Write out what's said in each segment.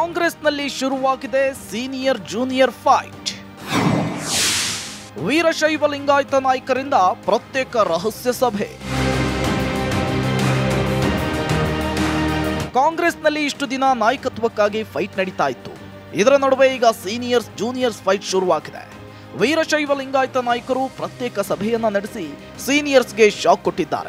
ಕಾಂಗ್ರೆಸ್ನಲ್ಲಿ ಶುರುವಾಗಿದೆ senior junior fight Veerashaiva Lingayata ನಾಯಕರಿಂದ ಪ್ರತ್ಯೇಕ ರಹಸ್ಯ ಸಭೆ ಕಾಂಗ್ರೆಸ್ನಲ್ಲಿ ಇಷ್ಟು ದಿನ ನಾಯಕತ್ವಕ್ಕಾಗಿ ಫೈಟ್ ನಡೀತಾ ಇತ್ತು ಇದರ ನಡುವೆ ಈಗ ಸೀನಿಯರ್ಸ್ ಜೂನಿಯರ್ಸ್ ಫೈಟ್ ಶುರುವಾಗಿದೆ ವೀರಶೈವ ಲಿಂಗಾಯತ ನಾಯಕರು ಪ್ರತ್ಯೇಕ ಸಭೆಯನ್ನ ನಡೆಸಿ ಸೀನಿಯರ್ಸ್ಗೆ ಶಾಕ್ ಕೊಟ್ಟಿದ್ದಾರೆ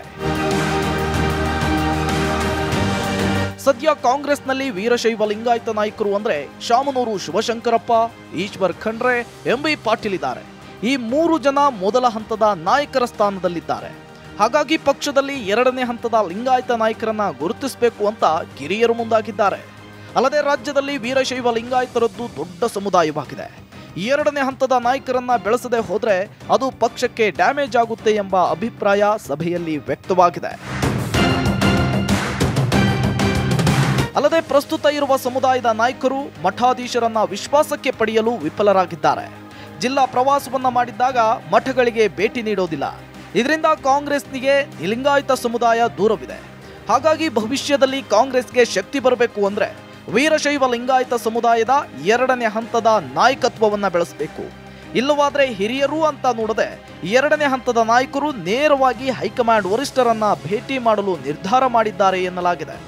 ಸದ್ಯ ಕಾಂಗ್ರೆಸ್ನಲ್ಲಿ ವೀರಶೈವ ಲಿಂಗಾಯತ ನಾಯಕರು ಅಂದ್ರೆ ಶಾಮನೂರು ಶಿವಶಂಕರಪ್ಪ ಈಶ್ವರ್ ಖಂಡ್ರೆ ಎಂಬಿ ಪಾಟೀಲ್ ಇದ್ದಾರೆ ಈ ಮೂರು ಜನ ಮೊದಲ ಹಂತದ ನಾಯಕರ ಸ್ಥಾನದಲ್ಲಿದ್ದಾರೆ ಹಾಗಾಗಿ ಪಕ್ಷದಲ್ಲಿ ಎರಡನೇ ಹಂತದ ಲಿಂಗಾಯತ ನಾಯಕರನ್ನ ಗುರುತಿಸಬೇಕು ಅಂತ ಕಿರಿಯರು ಮುಂದಾಗಿದ್ದಾರೆ ಅಲ್ಲದೆ ರಾಜ್ಯದಲ್ಲಿ ವೀರಶೈವ ಲಿಂಗಾಯತರದ್ದು ದೊಡ್ಡ ಸಮುದಾಯವಾಗಿದೆ ಎರಡನೇ ಹಂತದ ನಾಯಕರನ್ನ ಬೆಳೆಸದೆ ಹೋದ್ರೆ ಅದು ಪಕ್ಷಕ್ಕೆ ಡ್ಯಾಮೇಜ್ ಆಗುತ್ತೆ ಎಂಬ ಅಭಿಪ್ರಾಯ ಸಭೆಯಲ್ಲಿ ವ್ಯಕ್ತವಾಗಿದೆ ಅಲ್ಲದೆ ಪ್ರಸ್ತುತ ಇರುವ ಸಮುದಾಯದ ನಾಯಕರು ಮಠಾಧೀಶರನ್ನ ವಿಶ್ವಾಸಕ್ಕೆ ಪಡೆಯಲು ವಿಫಲರಾಗಿದ್ದಾರೆ ಜಿಲ್ಲಾ ಪ್ರವಾಸವನ್ನ ಮಾಡಿದ್ದಾಗ ಮಠಗಳಿಗೆ ಭೇಟಿ ನೀಡೋದಿಲ್ಲ ಇದರಿಂದ ಕಾಂಗ್ರೆಸ್ನಿಗೆ ಲಿಂಗಾಯತ ಸಮುದಾಯ ದೂರವಿದೆ ಹಾಗಾಗಿ ಭವಿಷ್ಯದಲ್ಲಿ ಕಾಂಗ್ರೆಸ್ಗೆ ಶಕ್ತಿ ಬರಬೇಕು ಅಂದ್ರೆ ವೀರಶೈವ ಲಿಂಗಾಯತ ಸಮುದಾಯದ ಎರಡನೇ ಹಂತದ ನಾಯಕತ್ವವನ್ನ ಬೆಳೆಸಬೇಕು ಇಲ್ಲವಾದ್ರೆ ಹಿರಿಯರು ಅಂತ ನೋಡದೆ ಎರಡನೇ ಹಂತದ ನಾಯಕರು ನೇರವಾಗಿ ಹೈಕಮಾಂಡ್ ವರಿಷ್ಠರನ್ನ ಭೇಟಿ ಮಾಡಲು ನಿರ್ಧಾರ ಮಾಡಿದ್ದಾರೆ ಎನ್ನಲಾಗಿದೆ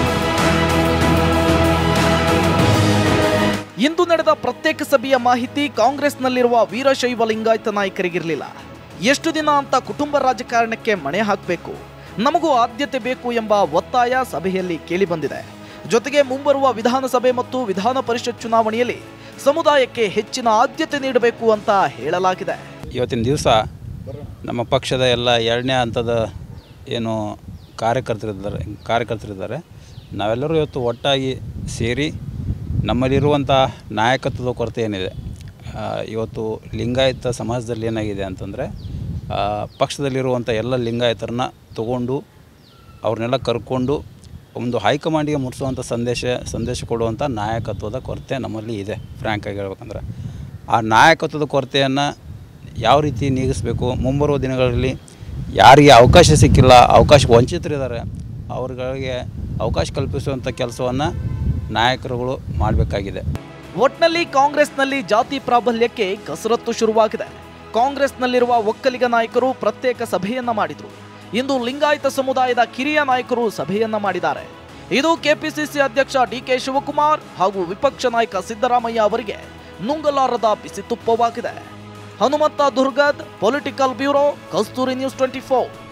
ಇಂದು ನಡೆದ ಪ್ರತ್ಯೇಕ ಸಭೆಯ ಮಾಹಿತಿ ಕಾಂಗ್ರೆಸ್ನಲ್ಲಿರುವ ವೀರಶೈವ ಲಿಂಗಾಯತ ನಾಯಕರಿಗಿರಲಿಲ್ಲ ಎಷ್ಟು ದಿನ ಅಂತ ಕುಟುಂಬ ರಾಜಕಾರಣಕ್ಕೆ ಮಣೆ ಹಾಕಬೇಕು ನಮಗೂ ಆದ್ಯತೆ ಬೇಕು ಎಂಬ ಒತ್ತಾಯ ಸಭೆಯಲ್ಲಿ ಕೇಳಿಬಂದಿದೆ ಜೊತೆಗೆ ಮುಂಬರುವ ವಿಧಾನಸಭೆ ಮತ್ತು ವಿಧಾನ ಪರಿಷತ್ ಚುನಾವಣೆಯಲ್ಲಿ ಸಮುದಾಯಕ್ಕೆ ಹೆಚ್ಚಿನ ಆದ್ಯತೆ ನೀಡಬೇಕು ಅಂತ ಹೇಳಲಾಗಿದೆ ಇವತ್ತಿನ ದಿವಸ ನಮ್ಮ ಪಕ್ಷದ ಎಲ್ಲ ಎರಡನೇ ಹಂತದ ಏನು ಕಾರ್ಯಕರ್ತರಿದ್ದಾರೆ ಕಾರ್ಯಕರ್ತರಿದ್ದಾರೆ ನಾವೆಲ್ಲರೂ ಇವತ್ತು ಒಟ್ಟಾಗಿ ಸೇರಿ ನಮ್ಮಲ್ಲಿರುವಂಥ ನಾಯಕತ್ವದ ಕೊರತೆ ಏನಿದೆ ಆ, ಇವತ್ತು ಲಿಂಗಾಯತ ಸಮಾಜದಲ್ಲಿ ಏನಾಗಿದೆ ಅಂತಂದರೆ ಆ, ಪಕ್ಷದಲ್ಲಿರುವಂಥ ಎಲ್ಲ ಲಿಂಗಾಯತರನ್ನ ತಗೊಂಡು ಅವ್ರನ್ನೆಲ್ಲ ಕರ್ಕೊಂಡು ಒಂದು ಹೈಕಮಾಂಡಿಗೆ ಮುಟ್ಟಿಸುವಂಥ ಸಂದೇಶ ಸಂದೇಶ ಕೊಡುವಂಥ ನಾಯಕತ್ವದ ಕೊರತೆ ನಮ್ಮಲ್ಲಿ ಇದೆ ಫ್ರ್ಯಾಂಕಾಗಿ ಹೇಳ್ಬೇಕಂದ್ರೆ ಆ ನಾಯಕತ್ವದ ಕೊರತೆಯನ್ನು ಯಾವ ರೀತಿ ನೀಗಿಸಬೇಕು ಮುಂಬರುವ ದಿನಗಳಲ್ಲಿ ಯಾರಿಗೆ ಅವಕಾಶ ಸಿಕ್ಕಿಲ್ಲ ಅವಕಾಶ ವಂಚಿತರಿದ್ದಾರೆ ಅವ್ರುಗಳಿಗೆ ಅವಕಾಶ ಕಲ್ಪಿಸುವಂಥ ಕೆಲಸವನ್ನು ನಾಯಕರುಗಳು ಮಾಡಬೇಕಾಗಿದೆ ಒಟ್ನಲ್ಲಿ ಕಾಂಗ್ರೆಸ್ನಲ್ಲಿ ಜಾತಿ ಪ್ರಾಬಲ್ಯಕ್ಕೆ ಕಸರತ್ತು ಶುರುವಾಗಿದೆ ಕಾಂಗ್ರೆಸ್ನಲ್ಲಿರುವ ಒಕ್ಕಲಿಗ ನಾಯಕರು ಪ್ರತ್ಯೇಕ ಸಭೆಯನ್ನ ಮಾಡಿದ್ರು ಇಂದು ಲಿಂಗಾಯತ ಸಮುದಾಯದ ಕಿರಿಯ ನಾಯಕರು ಸಭೆಯನ್ನ ಮಾಡಿದ್ದಾರೆ ಇದು ಕೆಪಿಸಿಸಿ ಅಧ್ಯಕ್ಷ ಡಿಕೆ ಶಿವಕುಮಾರ್ ಹಾಗೂ ವಿಪಕ್ಷ ನಾಯಕ ಸಿದ್ದರಾಮಯ್ಯ ಅವರಿಗೆ ನುಂಗಲಾರದ ಬಿಸಿ ತುಪ್ಪವಾಗಿದೆ Hanumantha Durgad political bureau Kasturi news twenty four